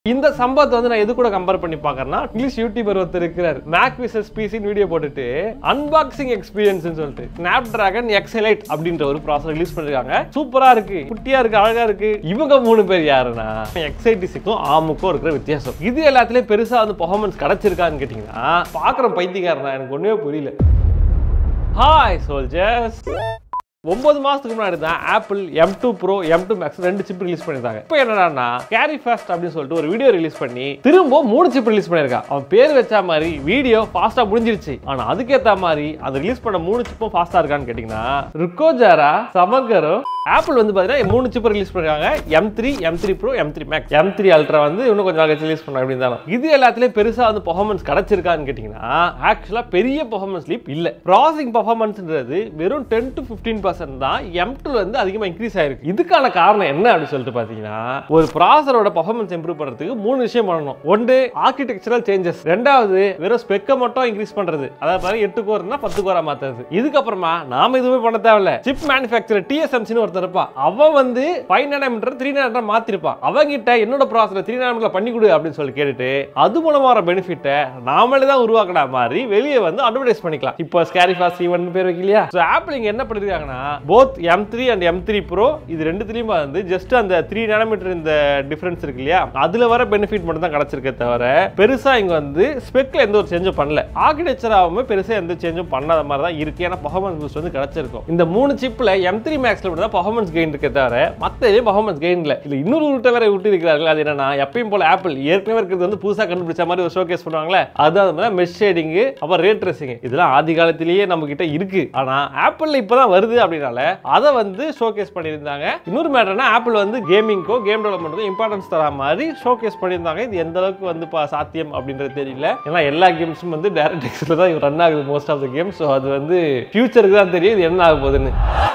இந்த சம்பவத்தை வந்து நான் எது கூட கம்பேர் பண்ணி பார்க்கறேன்னா இங்கிலீஷ் யூடியூபர் ஒருத்தர் இருக்கிறார் மேக் விசஸ் பிசின்னு வீடியோ போட்டுட்டு அன்பாக்சிங் எக்ஸ்பீரியன்ஸ் சொல்லிட்டு ஸ்னாப் டிராகன் எக்ஸலைட் அப்படின்ற ஒரு ப்ராசஸ் ரிலீஸ் பண்ணிருக்காங்க சூப்பரா இருக்கு குட்டியா இருக்கு அழகா இருக்கு இவங்க மூணு பேர் யாருன்னா எக்ஸைட்டிஸுக்கும் ஆமுக்கும் இருக்கிற வித்தியாசம் இது எல்லாத்துலயும் பெருசா வந்து பெர்ஃபார்மன்ஸ் கிடைச்சிருக்கான்னு கேட்டீங்கன்னா பாக்குற பைத்தியக்காரனா எனக்கு ஒண்ணுமே புரியல ஹாய் சோல்ஜர்ஸ் ஒன்பது மாசத்துக்கு முன்னாடி தான் Apple M two Pro M two Max ரெண்டு சிப் ரிலீஸ் பண்ணிருக்காங்க இப்போ என்னடான்னா கேரி ஃபாஸ்ட் அப்படின்னு சொல்லிட்டு ஒரு வீடியோ ரிலீஸ் பண்ணி திரும்ப மூணு சிப் ரிலீஸ் பண்ணிருக்கான் அவன் பேர் வச்ச மாதிரி வீடியோ ஃபாஸ்டா முடிஞ்சிருச்சு ஆனா அதுக்கேத்த மாதிரி அது ரிலீஸ் பண்ண மூணு சிப்பும் ஃபாஸ்டா இருக்கான்னு கேட்டீங்கன்னா ருக்கோஜாரா சமகரோ ஆப்பிள் வந்து பாத்தீங்கன்னா மூணு சிப் ரிலீஸ் பண்ணிருக்காங்க M three M three Pro M three Max M three Ultra வந்து இன்னும் கொஞ்சம் நாள் ரிலீஸ் பண்ண அப்படின்னு தான் இது எல்லாத்துலயும் பெருசா வந்து பெர்ஃபார்மன்ஸ் கிடைச்சிருக்கான்னு கேட்டீங்கன்னா ஆக்சுவலா பெரிய பெர்ஃபார்மன்ஸ் லீப் இல்ல ப்ராசஸிங் பெர்ஃபார்மன்ஸ்ன்றது வெறும் டென் டு ஃபிஃப்டீன் பர்சன்ட் தான் எம் டூ வந்து அதிகமா இன்க்ரீஸ் ஆயிருக்கு இதுக்கான காரணம் என்ன அப்படின்னு சொல்லிட்டு பாத்தீங்கன்னா ஒரு ப்ராசரோட பெர்ஃபார்மன்ஸ் இம்ப்ரூவ் பண்றதுக்கு மூணு விஷயம் பண்ணணும் ஒன்று ஆர்கிடெக்சரல் சேஞ்சஸ் ரெண்டாவது வெறும் ஸ்பெக்கை மட்டும் இன்க்ரீஸ் பண்றது அதாவது பாருங்க எட்டு கோர்னா பத்து கோரா மாத்துறது இதுக்கப்புறமா நாம எதுவுமே பண்ண தேவையில்ல சிப் மேனுஃபேக்சரர் டிஎஸ்எம்சின்னு ஒருத்தர் இருப்பான் அவன் வந்து ஃபைவ் நேனோமீட்டர் த்ரீ நேனோமீட்டர் மாத்திருப்பான் அவங்கிட்ட என்னோட ப்ராசஸர் த்ரீ நேனோமீட்டர் பண்ணி கொடு அப்படின்னு சொல்லி கேட்டுட்டு அது மூலமா வர பெனிஃபிட்டை நாமளே தான் உருவாக்கின மாதிரி வெளியே வந்து அட்வர்டைஸ் பண்ணிக்கலாம் இப்போ ஸ்கேரி ஃபாஸ்ட் ஈவன் பேர் வைக்கலையா ஸோ ஆப்பிள் இங்க என்ன பண்ணிருக்காங்கன்னா both M three and M three Pro இது ரெண்டுத்துலயும் வந்து ஜஸ்ட் அந்த த்ரீ நேனோமீட்டர் இந்த டிஃபரன்ஸ் இருக்கு இல்லையா அதுல வர பெனிஃபிட் மட்டும் தான் கிடைச்சிருக்கே தவிர பெருசா இங்க வந்து ஸ்பெக்ல எந்த ஒரு சேஞ்சும் பண்ணல ஆர்கிடெக்சராகவுமே பெருசா எந்த சேஞ்சும் பண்ணாத மாதிரி தான் இருக்கு ஏன்னா பர்ஃபார்மன்ஸ் பூஸ்ட் வந்து கிடைச்சிருக்கும் இந்த மூணு சிப்ல எம் த்ரீ மேக்ஸ்ல மட்டும் தான் பர்ஃபார்மன்ஸ் கெயின் இருக்கே தவிர மத்த எதுவும் பர்ஃபார்மன்ஸ் கெயின் இல்ல இல்ல இன்னொரு ரூட்டை வேற விட்டு இருக்கிறார்கள் அது என்னன்னா எப்பயும் போல ஆப்பிள் ஏற்கனவே இருக்கிறது வந்து புதுசா கண்டுபிடிச்ச மாதிரி ஒரு ஷோகேஸ் பண்ணுவாங்களே அதான் மெஷ் ஷேடிங் அப்புறம் ரேட் ட்ரெஸ்ஸிங் இதெல்லாம் ஆதி காலத்திலேயே நம்ம கிட்ட இருக்கு ஆனா ஆப்பிள்ல இப்பதான் வருது அப்படின்னால அதை வந்து ஷோகேஸ் பண்ணியிருந்தாங்க இன்னொரு மேட்டர்னா ஆப்பிள் வந்து கேமிங்க்கோ கேம் டெவலப்மெண்ட்டுக்கோ இம்பார்ட்டன்ஸ் தர மாதிரி ஷோகேஸ் பண்ணியிருந்தாங்க இது எந்த அளவுக்கு வந்து பா- சாத்தியம் அப்படின்றது தெரியல ஏன்னா எல்லா கேம்ஸும் வந்து டேரக்ட் எக்ஸில் தான் ரன் ஆகுது most of the game so அது வந்து ஃபியூச்சருக்கு தான் தெரியும் இது என்ன ஆக போகுதுன்னு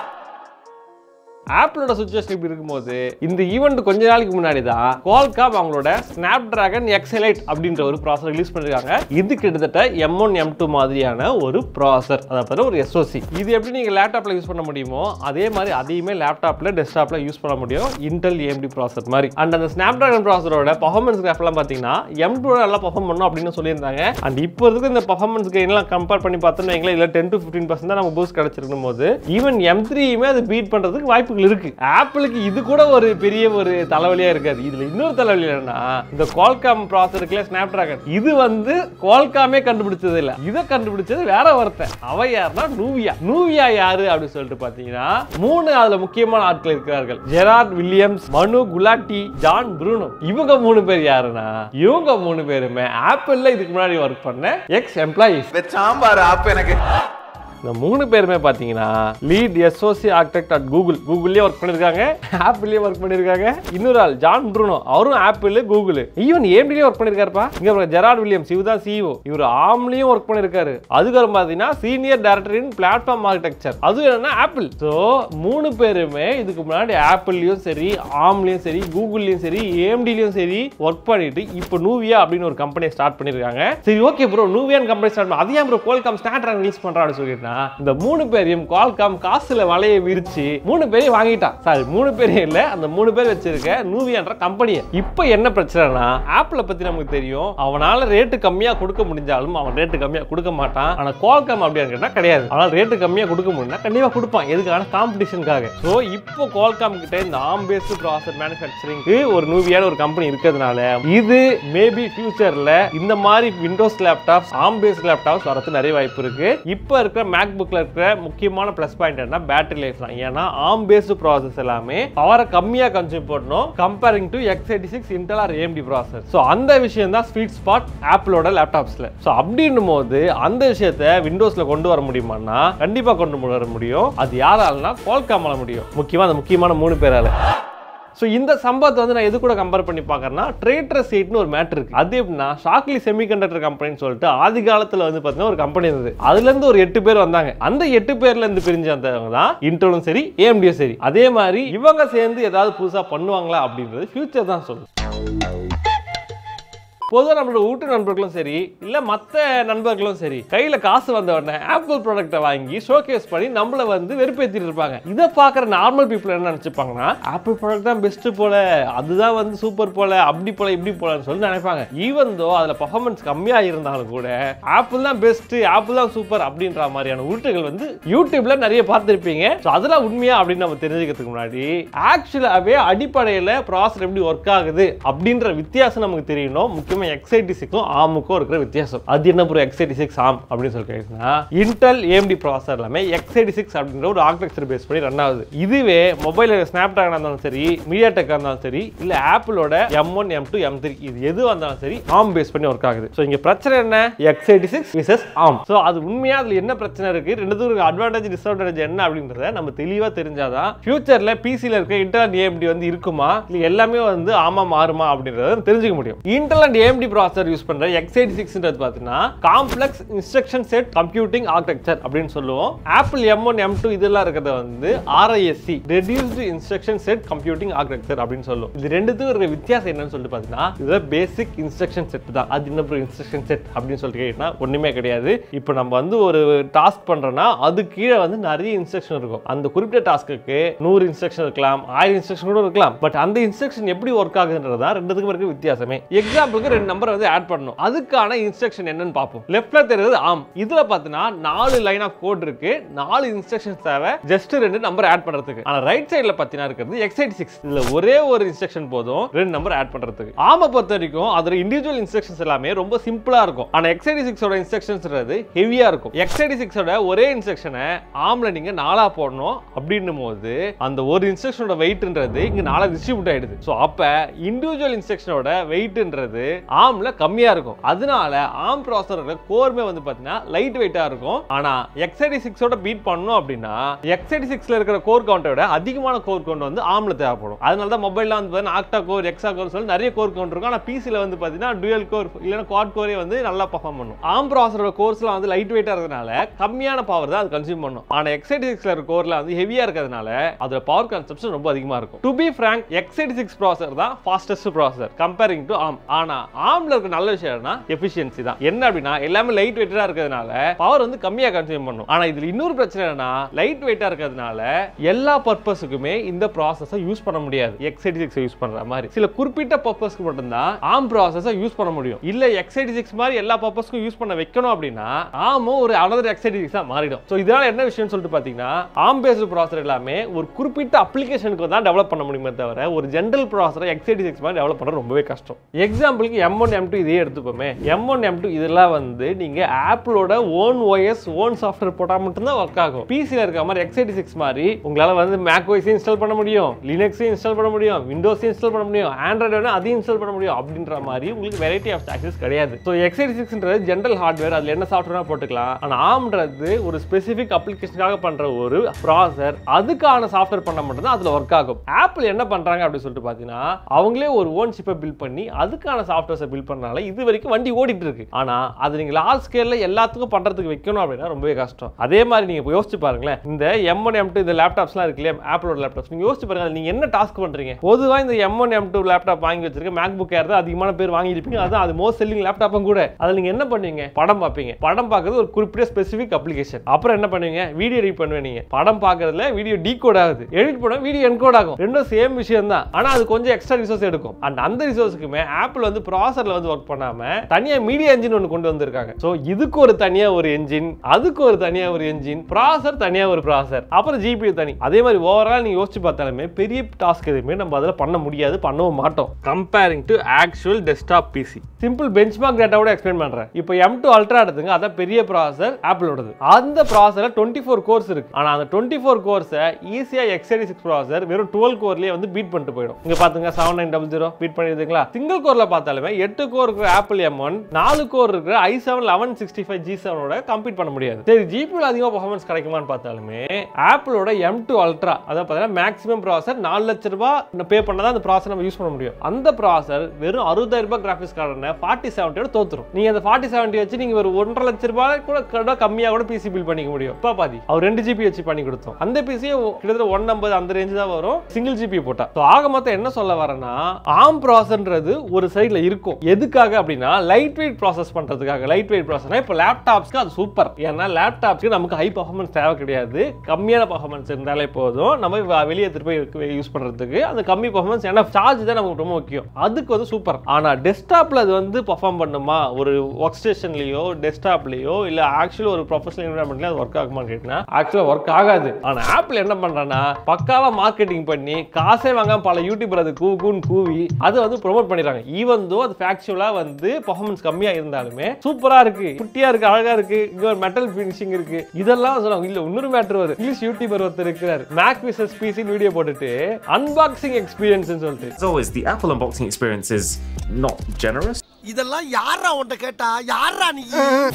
ஆப்பிளோட சுச்சுவேஷன் இப்படி இருக்கும்போது இந்த ஈவெண்ட் கொஞ்ச நாளைக்கு முன்னாடி தான் Qualcomm அவங்களோட ஸ்னாப் டிராகன் எக்ஸலைட் அப்படின்ற ஒரு ப்ராசர் ரிலீஸ் பண்ணிருக்காங்க இது கிட்டத்தட்ட எம் ஒன் எம் டூ மாதிரியான ஒரு ப்ராசர் அதாவது ஒரு எஸ்ஓசி இது எப்படி நீங்க லேப்டாப்ல யூஸ் பண்ண முடியுமோ அதே மாதிரி அதையுமே லேப்டாப்ல டெஸ்க்டாப்ல யூஸ் பண்ண முடியும் இன்டெல் ஏஎம்டி ப்ராசர் மாதிரி அண்ட் அந்த ஸ்னாப் டிராகன் ப்ராசரோட பர்ஃபார்மன்ஸ் கிராஃப்லாம் பார்த்தீங்கன்னா எம் டூ நல்லா பர்ஃபார்ம் பண்ணும் அப்படின்னு சொல்லியிருந்தாங்க அண்ட் இப்போ இருக்க இந்த பர்ஃபார்மன்ஸ் கெயின்லாம் கம்பேர் பண்ணி பார்த்தோம்னா வைங்களேன் இல்லை டென் டு ஃபிஃப்டீன் பர்சன்ட் தான் நம்ம பூஸ்ட் கிடைச்சிருக்கும் போது ஈவன் எம் த்ரீயுமே அது பீட் பண்றதுக்கு வாய்ப்புகள் இருக்கு ஆப்பிளுக்கு இது கூட ஒரு பெரிய ஒரு தலைவலியா இருக்காது இதுல இன்னொரு தலைவலி என்னன்னா இந்த Qualcomm ப்ராசர் இருக்குல்ல ஸ்னாப் டிராகன் இது வந்து Qualcomm-ஏ கண்டுபிடிச்சது இல்ல இதை கண்டுபிடிச்சது வேற ஒருத்தன் அவ யாருன்னா நூவியா நூவியா யாரு அப்படின்னு சொல்லிட்டு பாத்தீங்கன்னா மூணு அதுல முக்கியமான ஆட்கள் இருக்கிறார்கள் ஜெரார்ட் வில்லியம்ஸ் மனு குலாட்டி ஜான் ப்ரூனோ இவங்க மூணு பேர் யாருன்னா இவங்க மூணு பேருமே ஆப்பிள்ல இதுக்கு முன்னாடி ஒர்க் பண்ண எக்ஸ் எம்ப்ளாயிஸ் சாம்பார் ஆப் எனக்கு இந்த மூணு பேருமே பார்த்தீங்கன்னா lead SOC architect at Google கூகுள்லேயே ஒர்க் பண்ணியிருக்காங்க ஆப்பிள்லேயே ஒர்க் பண்ணியிருக்காங்க இன்னொரு ஆள் ஜான் ப்ரூனோ அவரும் ஆப்பிள் கூகுள் ஈவன் ஏம்டிலேயே ஒர்க் பண்ணியிருக்காருப்பா இங்க பாருங்க ஜெரார்ட் வில்லியம்ஸ் இவர் தான் சிஇஓ இவர் ஆம்லேயும் ஒர்க் பண்ணியிருக்காரு அதுக்கப்புறம் பார்த்தீங்கன்னா senior director in platform architecture அதுவும் என்னன்னா ஆப்பிள் ஸோ மூணு பேருமே இதுக்கு முன்னாடி ஆப்பிள்லையும் சரி ஆம்லேயும் சரி கூகுள்லையும் சரி ஏஎம்டிலையும் சரி ஒர்க் பண்ணிட்டு இப்போ நூவியா அப்படின்னு ஒரு கம்பெனி ஸ்டார்ட் பண்ணியிருக்காங்க சரி okay bro Nuvia company start பண்ண அது ஏன் ப்ரோ கோல்காம் ஸ்னாப் ரிலீஸ் பண்றா அப்படின்னு சொல்லிட்டு இந்த மூணு பேரையும் கால்காம் காசுல வலையை விரிச்சு மூணு பேரையும் வாங்கிட்டான் சாரி மூணு பேரையும் இல்ல அந்த மூணு பேர் வச்சிருக்க நூவியான்ற கம்பெனியை இப்போ என்ன பிரச்சனைனா ஆப்பிள பத்தி நமக்கு தெரியும் அவனால ரேட்டு கம்மியா கொடுக்க முடிஞ்சாலும் அவன் ரேட்டு கம்மியா கொடுக்க மாட்டான் ஆனா கால்காம் அப்படின்னு கேட்டா கிடையாது அவனால ரேட்டு கம்மியா கொடுக்க முடியும்னா கண்டிப்பா கொடுப்பான் எதுக்கான காம்படிஷனுக்காக ஸோ இப்போ கால்காம் கிட்ட இந்த ஆம் பேஸ்டு ப்ராசர் மேனுஃபேக்சரிங்க்கு ஒரு நூவியான ஒரு கம்பெனி இருக்கிறதுனால இது மேபி ஃபியூச்சர்ல இந்த மாதிரி Windows laptops ARM based laptops வரது நிறைய வாய்ப்பு இருக்கு இப்போ இருக்கிற மேக் புக்ல இருக்கிற முக்கியமான ப்ளஸ் பாயிண்ட் என்ன பேட்டரி லைஃப் தான் ஏன்னா ஆம் பேஸ்டு ப்ராசஸ் எல்லாமே பவரை கம்மியா கன்சியூம் பண்ணணும் comparing to x eighty six Intel or AMD process so அந்த விஷயம் தான் ஸ்வீட் ஸ்பாட் ஆப்பிளோட லேப்டாப்ஸ்ல ஸோ அப்படின்னும் போது அந்த விஷயத்தை விண்டோஸ்ல கொண்டு வர முடியுமான்னா கண்டிப்பா கொண்டு வர முடியும் அது யாராலனா Qualcomm-ஆல முடியும் முக்கியமா அந்த முக்கியமான மூணு பேரால ஸோ இந்த சம்பவத்தை வந்து நான் எது கூட கம்பேர் பண்ணி பார்க்கறேன்னா ட்ரேட்ர சீட்னு ஒரு மேட்டர் இருக்கு அது எப்படின்னா ஷாக்லி செமிகண்டக்டர் கம்பெனின்னு சொல்லிட்டு ஆதி காலத்தில் வந்து பார்த்தீங்கன்னா ஒரு கம்பெனி இருந்தது அதுல இருந்து ஒரு எட்டு பேர் வந்தாங்க அந்த எட்டு பேர்ல இருந்து பிரிஞ்சு வந்தவங்க தான் இன்டர்னும் சரி ஏஎம்டியும் சரி அதே மாதிரி இவங்க சேர்ந்து ஏதாவது புதுசா பண்ணுவாங்களா அப்படின்றது ஃபியூச்சர் தான் சொல்லுது பொதுவாக நம்மளோட வீட்டு நண்பர்களும் சரி இல்ல மத்த நண்பர்களும் சரி கையில காசு வந்த உடனே ஆப்பிள் ப்ராடக்ட்டை வாங்கி ஷோகேஸ் பண்ணி நம்மள வந்து வெறுப்பேத்திட்டு இருப்பாங்க இதை பார்க்குற நார்மல் பீப்புள் என்ன நினைச்சுப்பாங்கன்னா ஆப்பிள் ப்ராடக்ட் தான் பெஸ்ட் போல அதுதான் வந்து சூப்பர் போல அப்படி போல இப்படி போலன்னு சொல்லி நினைப்பாங்க ஈவன் தோ அதுல பர்ஃபார்மன்ஸ் கம்மியா இருந்தாலும் கூட ஆப்பிள் தான் பெஸ்ட் ஆப்பிள் தான் சூப்பர் அப்படின்ற மாதிரியான உருட்டுகள் வந்து யூடியூப்ல நிறைய பார்த்துருப்பீங்க ஸோ அதெல்லாம் உண்மையா அப்படின்னு நம்ம தெரிஞ்சுக்கிறதுக்கு முன்னாடி ஆக்சுவலாகவே அடிப்படையில் ப்ராசர் எப்படி ஒர்க் ஆகுது அப்படின்ற வித்தியாசம் நமக்கு தெரியணும் முக்கியமாக எக்ஸைடி சிக்ஸும் ஆமுக்கும் இருக்கிற வித்தியாசம் அது என்ன ப்ரோ எக்ஸைடி சிக்ஸ் ஆம் அப்படின்னு சொல்லி கேட்டீங்கன்னா இன்டெல் ஏஎம்டி ப்ராசர் எல்லாமே எக்ஸைடி சிக்ஸ் அப்படின்ற ஒரு ஆர்கிடெக்சர் பேஸ் பண்ணி ரன் ஆகுது இதுவே மொபைல் ஸ்னாப் ட்ராகன் இருந்தாலும் சரி மீடியா டெக் இருந்தாலும் சரி இல்ல ஆப்பிளோட M one M two M three இது எது வந்தாலும் சரி ஆம் பேஸ் பண்ணி ஒர்க் ஆகுது ஸோ இங்க பிரச்சனை என்ன x eighty six versus ARM so அது உண்மையா அதுல என்ன பிரச்சனை இருக்கு ரெண்டுத்துக்கும் அட்வான்டேஜ் டிஸ்அட்வான்டேஜ் என்ன அப்படின்றத நம்ம தெளிவா தெரிஞ்சாதான் ஃபியூச்சர்ல பிசியில் இருக்க இன்டெல் அண்ட் ஏஎம்டி வந்து இருக்குமா இல்லை எல்லாமே வந்து ஆமா மாறுமா அப்படின்றத தெரிஞ்சுக்க முடியும் Intel and AMD processor use பண்ற எக்ஸைடி சிக்ஸ்ன்றது பார்த்தீங்கன்னா complex instruction set computing architecture அப்படின்னு சொல்லுவோம் Apple M one M two இதெல்லாம் இருக்கிறத வந்து RISC reduced instruction set computing architecture அப்படின்னு சொல்லுவோம் இது ரெண்டுத்துக்கும் இருக்கிற வித்தியாசம் என்னன்னு சொல்லிட்டு பார்த்தீங்கன்னா இது பேசிக் இன்ஸ்ட்ரக்ஷன் செட் தான் அது என்ன இன்ஸ்ட்ரக்ஷன் செட் அப்படின்னு சொல்லிட்டு கேட்டீங்கன்னா ஒண்ணுமே கிடையாது இப்போ நம்ம வந்து ஒரு டாஸ்க் பண்றோம்னா அது கீழே வந்து நிறைய இன்ஸ்ட்ரக்ஷன் இருக்கும் அந்த குறிப்பிட்ட டாஸ்க்கு நூறு இன்ஸ்ட்ரக்ஷன் இருக்கலாம் ஆயிரம் இன்ஸ்ட்ரக்ஷன் கூட இருக்கலாம் பட் அந்த இன்ஸ்ட்ரக்ஷன் எப்படி ஒர்க் ஆகுதுன்றது தான் ரெண்டுத்துக்கும் இருக்க வித்தியாசமே எக்ஸாம்பிளுக்கு ரெண்டு நம்பர் வந்து ஆட் பண்ணணும் அதுக்கான இன்ஸ்ட்ரக்ஷன் என்னன்னு பார்ப்போம் லெஃப்ட்ல தெரியுது ஆம் இதுல பார்த்தீங்கன்னா நாலு லைன் ஆஃப் கோட் இருக்கு நாலு இன்ஸ்ட்ரக்ஷன்ஸ் தேவை ஜஸ்ட் ரெண்டு நம்பர் ஆட் பண்றதுக்கு ஆனா ரைட் சைடுல பார்த்தீங்கன்னா இருக்கிறது எக்ஸைட் சிக்ஸ் இதுல ஒரே ஒரு இன்ஸ்ட்ரக்ஷன் போதும் ரெண்டு நம்பர் ஆட் பண்றதுக்கு ஆம பொறுத்த வரைக்கும் அதோட இண்டிவிஜுவல் இன்ஸ்ட்ரக்ஷன்ஸ் எல்லாமே ரொம்ப சிம்பிளா இருக்கும் ஆனா எக்ஸைடி சிக்ஸோட இன்ஸ்ட்ரக்ஷன்ஸ்ன்றது ஹெவியா இருக்கும் எக்ஸைடி சிக்ஸோட ஒரே இன்ஸ்ட்ரக்ஷனை ஆம்ல நீங்க நாலா போடணும் அப்படின்னும் போது அந்த ஒரு இன்ஸ்ட்ரக்ஷனோட வெயிட்ன்றது இங்க நாலா டிஸ்ட்ரிபியூட் ஆயிடுது ஸோ அப்ப இண்டிவிஜுவல் இன்ஸ்ட்ரக்ஷனோட வெயிட்ன்றது ஆம்ல கம்மியா இருக்கும் அதனால ஆம் ப்ராசரோட கோர்மே வந்து பாத்தீங்கன்னா லைட் வெயிட்டா இருக்கும் ஆனா எக்ஸைடி சிக்ஸோட பீட் பண்ணணும் அப்படின்னா எக்ஸைடி சிக்ஸ்ல இருக்கிற கோர் கவுண்டை விட அதிகமான கோர் கவுண்ட் வந்து ஆம்ல தேவைப்படும் அதனால தான் மொபைல்ல வந்து பாத்தீங்கன்னா ஆக்டா கோர் எக்ஸா கோர் சொல்லி நிறைய கோர் கவுண்ட் இருக்கும் ஆனா பிசில வந்து பாத்தீங்கன்னா டுயல் கோர் இல்லைன்னா குவாட் கோரே வந்து நல்லா பர்ஃபார்ம் பண்ணும் ஆம் ப்ராசரோட கோர்ஸ்லாம் வந்து லைட் வெயிட்டா இருக்கிறதுனால கம்மியான பவர் தான் அது கன்சியூம் பண்ணும் ஆனா எக்ஸைடி சிக்ஸ்ல இருக்க கோர்ல வந்து ஹெவியா இருக்கிறதுனால அதோட பவர் கன்சப்ஷன் ரொம்ப அதிகமா இருக்கும் to be frank x eighty six processor தான் ஃபாஸ்டஸ்ட் ப்ராசர் கம்பேரிங் டு ஆம் ஆனா ஆம்ல இருக்க நல்ல விஷயம் என்ன எஃபிஷியன்சி தான் என்ன அப்படின்னா எல்லாமே லைட் வெயிட்டா இருக்கிறதுனால பவர் வந்து கம்மியா கன்சியூம் பண்ணும் ஆனா இதுல இன்னொரு பிரச்சனை என்னன்னா லைட் வெயிட்டா இருக்கிறதுனால எல்லா பர்பஸுக்குமே இந்த ப்ராசஸை யூஸ் பண்ண முடியாது எக்ஸைடி சிக்ஸ் யூஸ் பண்ற மாதிரி சில குறிப்பிட்ட பர்பஸ்க்கு மட்டும்தான் ஆம் ப்ராசஸை யூஸ் பண்ண முடியும் இல்ல எக்ஸைடி சிக்ஸ் மாதிரி எல்லா பர்பஸ்க்கும் யூஸ் பண்ண வைக்கணும் அப்படின்னா ஆமும் ஒரு அனதர் எக்ஸைடி சிக்ஸா மாறிடும் ஸோ இதனால என்ன விஷயம்னு சொல்லிட்டு பாத்தீங்கன்னா ஆம் பேஸ்டு ப்ராசர் எல்லாமே ஒரு குறிப்பிட்ட அப்ளிகேஷனுக்கு தான் டெவலப் பண்ண முடியுமே தவிர ஒரு ஜென்ரல் ப்ராசரை எக்ஸைடி சிக்ஸ் மாதிரி டெவலப் பண்ண ரொம்பவே கஷ்டம் எக்ஸாம்பிளுக்கு எம் ஒன் எம் டூ இதே எடுத்துப்போமே எம் ஒன் எம் டூ இதெல்லாம் வந்து நீங்க ஆப்பிளோட ஓன் ஓஎஸ் ஓன் சாஃப்ட்வேர் போட்டால் மட்டும்தான் ஒர்க் ஆகும் பிசியில் இருக்க மாதிரி எக்ஸைடி சிக்ஸ் மாதிரி உங்களால வந்து மேக் ஓஎஸ் இன்ஸ்டால் பண்ண முடியும் லினக்ஸையும் இன்ஸ்டால் பண்ண முடியும் விண்டோஸ் இன்ஸ்டால் பண்ண முடியும் ஆண்ட்ராய்டு வேணா அதையும் இன்ஸ்டால் பண்ண முடியும் அப்படின்ற மாதிரி உங்களுக்கு வெரைட்டி ஆஃப் ஆக்சஸ் கிடையாது ஸோ எக்ஸைடி சிக்ஸ்ன்றது ஜென்ரல் ஹார்ட்வேர் அதில் என்ன சாஃப்ட்வேர் போட்டுக்கலாம் ஆனால் ஆம்ன்றது ஒரு ஸ்பெசிஃபிக் அப்ளிகேஷனுக்காக பண்ற ஒரு ப்ராசர் அதுக்கான சாஃப்ட்வேர் பண்ண மட்டும் தான் அதில் ஒர்க் ஆகும் ஆப்பிள் என்ன பண்றாங்க அப்படின்னு சொல்லிட்டு பார்த்தீங்கன்னா அவங்களே ஒரு ஓன் சிப்பை பில்ட் பண்ணி அதுக்கான சாஃப்ட்வேர்ஸை பில்ட் பண்ணனால இது வரைக்கும் வண்டி ஓடிட்டு இருக்கு ஆனா அது நீங்க லார்ஜ் ஸ்கேல்ல எல்லாத்துக்கும் பண்றதுக்கு வைக்கணும் அப்படின்னா ரொம்பவே கஷ்டம் அதே மாதிரி நீங்க இப்ப யோசிச்சு பாருங்களேன் இந்த எம் ஒன் எம் டூ இந்த லேப்டாப்ஸ்லாம் இருக்கு இல்லையா ஆப்பிளோட லேப்டாப்ஸ் நீங்க யோசிச்சு பாருங்க அதுல நீங்க என்ன டாஸ்க் பண்றீங்க பொதுவா இந்த M one M two laptop வாங்கி வச்சிருக்க மேக் புக் ஏர் தான் அதிகமான பேர் வாங்கியிருப்பீங்க அதான் அது மோஸ்ட் செல்லிங் லேப்டாப்பும் கூட அதில் நீங்க என்ன பண்ணுவீங்க படம் பார்ப்பீங்க படம் பார்க்கறது ஒரு குறிப்பிட்ட ஸ்பெசிஃபிக் அப்ளிகேஷன் அப்புறம் என்ன பண்ணுவீங்க வீடியோ எடிட் பண்ணுவீங்க நீங்க படம் பார்க்கறதுல வீடியோ டீகோட் ஆகுது எடிட் பண்ண வீடியோ என்கோட் ஆகும் ரெண்டும் சேம் விஷயம் தான் ஆனா அது கொஞ்சம் எக்ஸ்ட்ரா ரிசோர்ஸ் எடுக்கும் அண்ட் அந்த ரிசோர்ஸுக்குமே ஆப்பிள் வந்து ப்ராசர்ல வந்து ஒர்க் பண்ணாம தனியா மீடியா என்ஜின் ஒன்று கொண்டு வந்திருக்காங்க ஸோ இதுக்கு ஒரு தனியா ஒரு என்ஜின் அதுக்கு ஒரு தனியா ஒரு என்ஜின் ப்ராசர் தனியா ஒரு ப்ராசர் அப்புறம் ஜிபியூ தனி அதே மாதிரி ஓவரால் நீங்க யோசிச்சு பார்த்தாலுமே பெரிய டாஸ்க் எதுவுமே நம்ம அதில் பண்ண முடியாது பண்ணவும் மாட்டோம் comparing to actual desktop PC simple benchmark டேட்டாவோட எக்ஸ்பிளைன் பண்றேன் இப்போ எம் டூ அல்ட்ரா எடுத்துங்க அதான் பெரிய ப்ராசர் ஆப்பிளோடது அந்த ப்ராசர்ல டுவெண்ட்டி ஃபோர் கோர்ஸ் இருக்கு ஆனா அந்த டுவெண்ட்டி ஃபோர் கோர்ஸை ஈஸியா எக்ஸ்ஐடி சிக்ஸ் ப்ராசர் வெறும் டுவெல் கோர்லயே வந்து பீட் பண்ணிட்டு போயிடும் இங்க பாத்துங்க seven nine double zero beat பண்ணிருதுங்களா சிங்கிள் கோர்ல பார்த்தாலுமே எட்டு கோர் இருக்கிற ஆப்பிள் எம் ஒன் நாலு கோர் இருக்கிற i seven eleven sixty five G செவனோட கம்பீட் பண்ண முடியாது சரி ஜிபியில் அதிகமாக பர்ஃபார்மன்ஸ் கிடைக்குமான்னு பார்த்தாலுமே ஆப்பிளோட எம் டூ அல்ட்ரா அதாவது பார்த்தீங்கன்னா மேக்ஸிமம் ப்ராசர் நாலு லட்ச ரூபாய் பே பண்ணாதான் அந்த ப்ராசர் நம்ம யூஸ் பண்ண முடியும் அந்த ப்ராசர் வெறும் அறுபதாயிரம் ரூபாய் கிராஃபிக்ஸ் கார்டு உடனே ஃபார்ட்டி செவன்ட்டியோட தோத்துரும் நீங்க அந்த ஃபார்ட்டி செவன்ட்டி வச்சு நீங்க ஒரு ஒன்றரை லட்ச ரூபாய் கூட கூட கம்மியா கூட பிசி பில் பண்ணிக்க முடியும் இப்போ பாதி அவர் ரெண்டு ஜிபி வச்சு பண்ணி கொடுத்தோம் அந்த பிசியே கிட்டத்தட்ட ஒன் ஐம்பது அந்த ரேஞ்சு தான் வரும் சிங்கிள் ஜிபி போட்டா So, ஆக மொத்தம் என்ன சொல்ல வரேன்னா ஆம் ப்ராசஸ்ன்றது ஒரு சைடுல இருக்கும் எதுக்காக அப்படின்னா லைட் வெயிட் ப்ராசஸ் பண்றதுக்காக லைட் வெயிட் ப்ராசஸ்னா இப்போ லேப்டாப்ஸ்க்கு அது சூப்பர் ஏன்னா லேப்டாப்ஸ்க்கு நமக்கு ஹை பர்ஃபார்மன்ஸ் தேவை கிடையாது கம்மியான பர்ஃபார்மன்ஸ் இருந்தாலே போதும் நம்ம வ- வெளியே எடுத்துட்டு போய் யூஸ் பண்றதுக்கு அந்த கம்மி பர்ஃபார்மன்ஸ் ஏன்னா சார்ஜ் தான் நமக்கு ரொம்ப முக்கியம் அதுக்கு வந்து சூப்பர் ஆனா டெஸ்க்டாப்ல அது வந்து பர்ஃபார்ம் பண்ணுமா ஒரு ஒர்க் ஸ்டேஷன்லயோ டெஸ்க்டாப்லயோ இல்ல ஆக்சுவலி ஒரு ப்ரொஃபஷனல் என்வரான்மெண்ட்ல அது ஒர்க் ஆகுமான்னு கேட்டினா ஆக்சுவலா ஒர்க் ஆகாது ஆனா ஆப்பிள் என்ன பண்றான்னா பக்காவா மார்க்கெட்டிங் பண்ணி காசே வாங்காம பல யூடியூபர் அது கூ கூன்னு கூவி அதை வந்து ப்ரோமோட் பண்ணிடுறாங்க ஈவன் தோ அது ஃபேக்சுவலா வந்து பர்ஃபார்மன்ஸ் கம்மியா இருந்தாலுமே சூப்பரா இருக்கு குட்டியா இருக்கு அழகா இருக்கு இங்க ஒரு மெட்டல் ஃபினிஷிங் இருக்கு இதெல்லாம் சொல்லுவாங்க இல்ல இன்னொரு மேட்டர் வரும் இங்கிலீஷ் யூடியூபர் ஒருத்தர் இருக்கிறார் மேக் விசஸ் பிசி வீடியோ போட்டுட்டு அன்பாக்சிங் எக்ஸ்பீரியன்ஸ் சொல்லிட்டு As always, the Apple unboxing experience is not generous. இதெல்லாம் யாரா உன்ட்ட கேட்டா யாரா நீ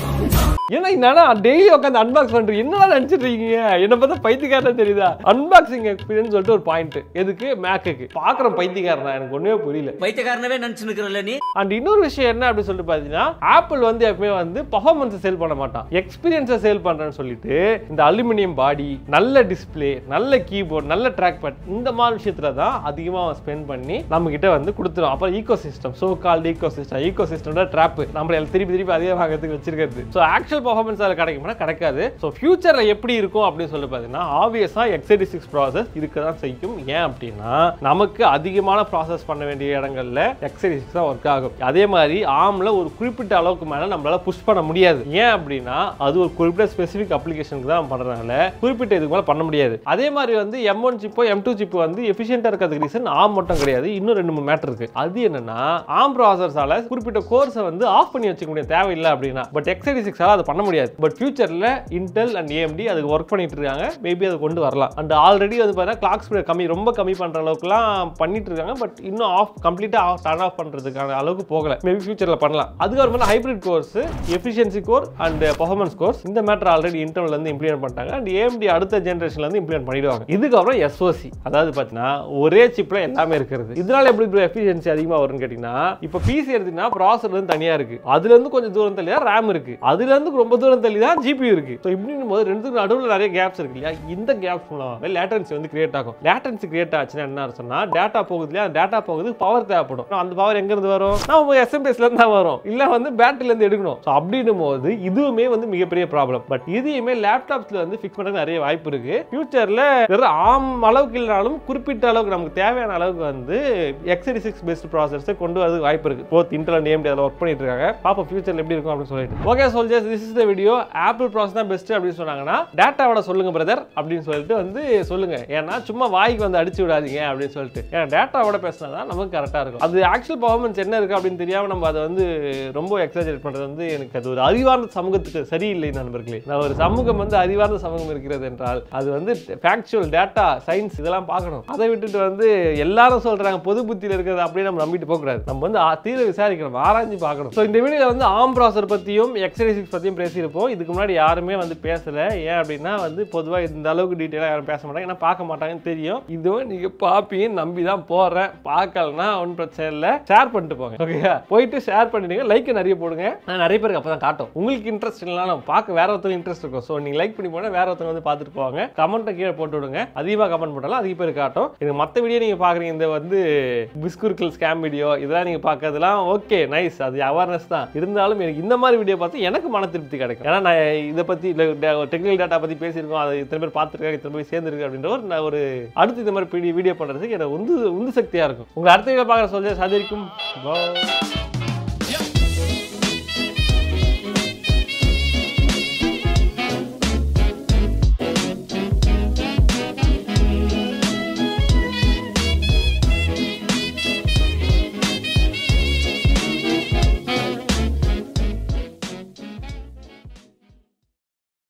ஏன்னா என்னடா டெய்லி உட்காந்து அன்பாக்ஸ் பண்றீங்க என்னடா நினைச்சிட்டு இருக்கீங்க என்ன பார்த்தா பைத்தியக்காரன் தெரியுதா அன்பாக்சிங் எக்ஸ்பீரியன்ஸ் சொல்லிட்டு ஒரு பாயிண்ட் எதுக்கு மேக்குக்கு பாக்குறோம் பைத்தியக்காரன் தான் எனக்கு ஒண்ணுமே புரியல பைத்தியக்காரனவே நினைச்சு நிக்கிறல்ல நீ அண்ட் இன்னொரு விஷயம் என்ன அப்படின்னு சொல்லிட்டு பார்த்தீங்கன்னா ஆப்பிள் வந்து எப்பவுமே வந்து பர்ஃபார்மன்ஸை சேல் பண்ண மாட்டான் எக்ஸ்பீரியன்ஸை சேல் பண்றேன்னு சொல்லிட்டு இந்த அலுமினியம் பாடி நல்ல டிஸ்ப்ளே நல்ல கீபோர்ட் நல்ல ட்ராக் பேட் இந்த மாதிரி விஷயத்துல தான் அதிகமாக ஸ்பெண்ட் பண்ணி நம்ம கிட்ட வந்து கொடுத்துரும் அப்புறம் ecosystem so called ecosystem ஈகோ சிஸ்டம்ல ட்ராப் நம்மள எல்லாம் திருப்பி திருப்பி அதே வாங்கிறதுக்கு வச்சிருக்கிறது ஸோ ஆக்சுவல் பர்ஃபார்மன்ஸ் அதில் கிடைக்கும்னா கிடைக்காது ஸோ ஃபியூச்சரில் எப்படி இருக்கும் அப்படின்னு சொல்லி பார்த்தீங்கன்னா ஆப்வியஸாக எக்ஸைடி சிக்ஸ் ப்ராசஸ் இருக்க தான் செய்யும் ஏன் அப்படின்னா நமக்கு அதிகமான ப்ராசஸ் பண்ண வேண்டிய இடங்கள்ல எக்ஸைடி சிக்ஸ் தான் ஒர்க் ஆகும் அதே மாதிரி ஆம்ல ஒரு குறிப்பிட்ட அளவுக்கு மேலே நம்மளால புஷ் பண்ண முடியாது ஏன் அப்படின்னா அது ஒரு குறிப்பிட்ட ஸ்பெசிஃபிக் அப்ளிகேஷனுக்கு தான் பண்றதுனால குறிப்பிட்ட இதுக்கு மேலே பண்ண முடியாது அதே மாதிரி வந்து எம் ஒன் சிப்போ எம் டூ சிப்பு வந்து எஃபிஷியண்டாக இருக்கிறதுக்கு ரீசன் ஆம் மட்டும் கிடையாது இன்னும் ரெண்டு மூணு மேட்டர் இருக்கு அது என்னன்னா ஆம் ப்ராசஸால குறிப்பிட்ட கோர்ஸை வந்து ஆஃப் பண்ணி வச்சுக்க முடியும் தேவையில்லை அப்படின்னா பட் எக்ஸைடி சிக்ஸால அதை பண்ண முடியாது பட் ஃபியூச்சர்ல இன்டெல் அண்ட் ஏஎம்டி அதுக்கு ஒர்க் பண்ணிட்டு இருக்காங்க மேபி அதை கொண்டு வரலாம் அண்ட் ஆல்ரெடி வந்து பார்த்தீங்கன்னா கிளாக் ஸ்பீட் கம்மி ரொம்ப கம்மி பண்ற அளவுக்குலாம் பண்ணிட்டு இருக்காங்க பட் இன்னும் ஆஃப் கம்ப்ளீட்டா டர்ன் ஆஃப் பண்றதுக்கான அளவுக்கு போகல மேபி ஃபியூச்சர்ல பண்ணலாம் அதுக்கப்புறமா hybrid cores efficiency core and performance cores இந்த மேட்டர் ஆல்ரெடி இன்டர்னல் இருந்து இம்ப்ளிமெண்ட் பண்ணிட்டாங்க அண்ட் ஏஎம்டி அடுத்த ஜென்ரேஷன்ல இருந்து இம்ப்ளிமெண்ட் பண்ணிடுவாங்க இதுக்கப்புறம் எஸ்ஓசி அதாவது பார்த்தீங்கன்னா ஒரே சிப்ல எல்லாமே இருக்கிறது இதனால எப்படி எஃபிஷியன்சி அதிகமா வரும்னு கேட்டீங்கன்னா இப்போ பிசி எடுத்தீங்கன்னா ப்ராசர் வந்து தனியா இருக்கு அதுல இருந்து கொஞ்சம் தூரம் தள்ளி தான் ரேம் இருக்கு அதுல இருந்து ரொம்ப தூரம் தள்ளி தான் ஜிபி இருக்கு ஸோ இப்படின்னு போது ரெண்டுத்துக்கு நடுவில் நிறைய கேப்ஸ் இருக்கு இல்லையா இந்த கேப்ஸ் மூலமாக லேட்டன்சி வந்து கிரியேட் ஆகும் லேட்டன்சி கிரியேட் ஆச்சுன்னா என்ன சொன்னா டேட்டா போகுது இல்லையா அந்த டேட்டா போகுது பவர் தேவைப்படும் அந்த பவர் எங்க இருந்து வரும் நம்ம எஸ்எம்பிஎஸ்ல இருந்து தான் வரும் இல்ல வந்து பேட்டரில இருந்து எடுக்கணும் ஸோ அப்படின்னும் போது இதுவுமே வந்து மிகப்பெரிய ப்ராப்ளம் பட் இதையுமே லேப்டாப்ஸ்ல வந்து ஃபிக்ஸ் பண்ண நிறைய வாய்ப்பு இருக்கு ஃபியூச்சர்ல வெறும் ஆம் அளவுக்கு இல்லைனாலும் குறிப்பிட்ட அளவுக்கு நமக்கு தேவையான அளவுக்கு வந்து எக்ஸடி சிக்ஸ் பெஸ்ட் ப்ராசஸை கொண்டு வரது வாய்ப்பு இருக்கு போத் இன்டர் அண்ட் ஏஎம்டி அதில் ஒர்க் பண்ணிட்டு இருக்காங்க பாப்போம் ஃபியூச்சர்ல எப்படி இருக்கும் அப்படின்னு சொல்லிட்டு okay soldiers this is the video Apple process தான் பெஸ்ட் அப்படின்னு சொன்னாங்கன்னா டேட்டாவோட சொல்லுங்க பிரதர் அப்படின்னு சொல்லிட்டு வந்து சொல்லுங்க ஏன்னா சும்மா வாய்க்கு வந்து அடிச்சு விடாதீங்க அப்படின்னு சொல்லிட்டு ஏன்னா டேட்டாவோட பேசினா தான் நமக்கு கரெக்டாக இருக்கும் அது ஆக்சுவல் பர்ஃபார்மன்ஸ் என்ன இருக்கு அப்படின்னு தெரியாம நம்ம அதை வந்து ரொம்ப எக்ஸாஜரேட் பண்றது வந்து எனக்கு அது ஒரு அறிவார்ந்த சமூகத்துக்கு சரியில்லை நண்பர்களே நான் ஒரு சமூகம் வந்து அறிவார்ந்த சமூகம் இருக்கிறது என்றால் அது வந்து ஃபேக்சுவல் டேட்டா சயின்ஸ் இதெல்லாம் பார்க்கணும் அதை விட்டுட்டு வந்து எல்லாரும் சொல்றாங்க பொது புத்தியில் இருக்கிறது அப்படியே நம்ம நம்பிட்டு போகக்கூடாது நம்ம வந்து ஆ- தீர விசாரிக்கணும் ஆராய்ஞ்சு பார்க்கணும் ஸோ இந்த வீடியோல வந்து ஆம் ப்ராசர் பத்தியும் எக்ஸரி சிக்ஸ் பத்தியும் பேசியிருப்போம் இதுக்கு முன்னாடி யாருமே வந்து பேசல ஏன் அப்படின்னா வந்து பொதுவாக இந்த அளவுக்கு டீட்டெயிலாக யாரும் பேச மாட்டாங்க ஏன்னா பார்க்க மாட்டாங்கன்னு தெரியும் இதுவும் நீங்க பாப்பீங்க நம்பி தான் போறேன் பார்க்கலனா ஒன்றும் பிரச்சனை இல்லை ஷேர் பண்ணிட்டு போங்க ஓகேயா போயிட்டு ஷேர் பண்ணிடுங்க லைக் நிறைய போடுங்க நான் நிறைய பேருக்கு அப்போ தான் காட்டும் உங்களுக்கு இன்ட்ரெஸ்ட் இல்லைனா பார்க்க வேற ஒருத்தவங்க இன்ட்ரெஸ்ட் இருக்கும் ஸோ நீங்க லைக் பண்ணி போனால் வேற ஒருத்தவங்க வந்து பார்த்துட்டு போவாங்க கமெண்ட்டை கீழே போட்டு விடுங்க அதிகமாக கமெண்ட் பண்ணாலும் அதிக பேர் காட்டும் எனக்கு மற்ற வீடியோ நீங்க பார்க்குறீங்க இந்த வந்து பிஸ்குருக்கல் ஸ்கேம் வீடியோ இதெல்லாம் நீங்க பார்க்கறதுலாம் ஓகே நைஸ் அது அவேர்னஸ் தான் இருந்தாலும் எனக்கு இந்த மாதிரி வீடியோ பார்த்து எனக்கு மன திருப்தி கிடைக்கும் ஏன்னா நான் இதை பத்தி டெக்னிக்கல் டேட்டா பத்தி பேசியிருக்கோம் அதை இத்தனை பேர் பார்த்துருக்காங்க இத்தனை பேர் சேர்ந்துருக்கு அப்படின்ற ஒரு நான் ஒரு அடுத்து இந்த மாதிரி வீடியோ பண்றதுக்கு எனக்கு உந்து உந்து சக்தியா இருக்கும் உங்களை அடுத்த வீடியோ பார்க்குற சொல்ல சந்திரிக்கும் Bye.